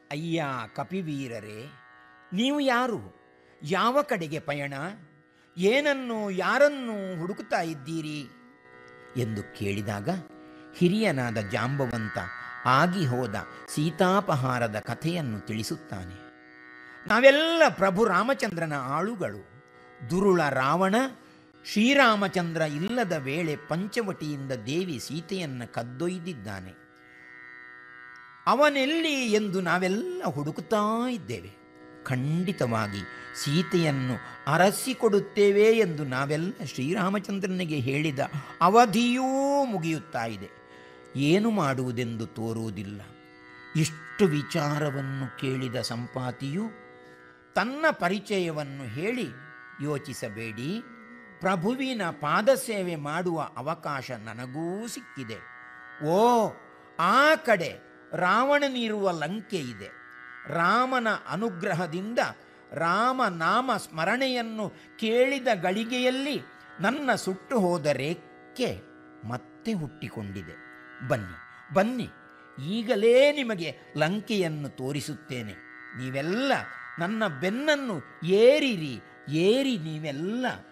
ಅಯ್ಯ ಕಪಿವೀರರೇ ನೀವು ಯಾರು ಯಾವ ಕಡೆಗೆ ಪಯಣ ಏನನ್ನು ಯಾರನ್ನು ಹುಡುಕುತ್ತಾ ಇದ್ದೀರಿ ಎಂದು ಕೇಳಿದಾಗ ಹಿರಿಯನಾದ ಜಾಂಬವಂತ ಆಗಿ ಹೋದ ಸೀತಾಪಹಾರದ ಕಥೆಯನ್ನು ತಿಳಿಸುತ್ತಾನೆ ನಾವೆಲ್ಲ ಪ್ರಭು ರಾಮಚಂದ್ರನ ಆಳುಗಳು ದುರುಳ ರಾವಣ ಶ್ರೀರಾಮಚಂದ್ರ ಇಲ್ಲದ ವೇಳೆ ಪಂಚವಟಿಯಿಂದ ದೇವಿ ಸೀತೆಯನ್ನು ಕದ್ದೊಯ್ದಿದ್ದಾನೆ ಅವನೆಲ್ಲಿ ಎಂದು ನಾವೆಲ್ಲ ಹುಡುಕುತ್ತಾ ಇದ್ದೇವೆ ಖಂಡಿತವಾಗಿ ಸೀತೆಯನ್ನು ಅರಸಿಕೊಡುತ್ತೇವೆ ಎಂದು ನಾವೆಲ್ಲ ಶ್ರೀರಾಮಚಂದ್ರನಿಗೆ ಹೇಳಿದ ಅವಧಿಯೂ ಮುಗಿಯುತ್ತಾ ಇದೆ ಏನು ಮಾಡುವುದೆಂದು ತೋರುವುದಿಲ್ಲ ಇಷ್ಟು ವಿಚಾರವನ್ನು ಕೇಳಿದ ಸಂಪಾತಿಯು ತನ್ನ ಪರಿಚಯವನ್ನು ಹೇಳಿ ಯೋಚಿಸಬೇಡಿ ಪ್ರಭುವಿನ ಪಾದಸೇವೆ ಮಾಡುವ ಅವಕಾಶ ನನಗೂ ಸಿಕ್ಕಿದೆ ಓ ಆ ಕಡೆ ರಾವಣನಿರುವ ಲಂಕೆ ಇದೆ ರಾಮನ ಅನುಗ್ರಹದಿಂದ ರಾಮನಾಮ ಸ್ಮರಣೆಯನ್ನು ಕೇಳಿದ ಗಳಿಗೆಯಲ್ಲಿ ನನ್ನ ಸುಟ್ಟು ಹೋದ ರೇಖೆ ಮತ್ತೆ ಹುಟ್ಟಿಕೊಂಡಿದೆ ಬನ್ನಿ ಬನ್ನಿ ಈಗಲೇ ನಿಮಗೆ ಲಂಕೆಯನ್ನು ತೋರಿಸುತ್ತೇನೆ ನೀವೆಲ್ಲ ನನ್ನ ಬೆನ್ನನ್ನು ಏರಿರಿ ಏರಿ ನೀವೆಲ್ಲ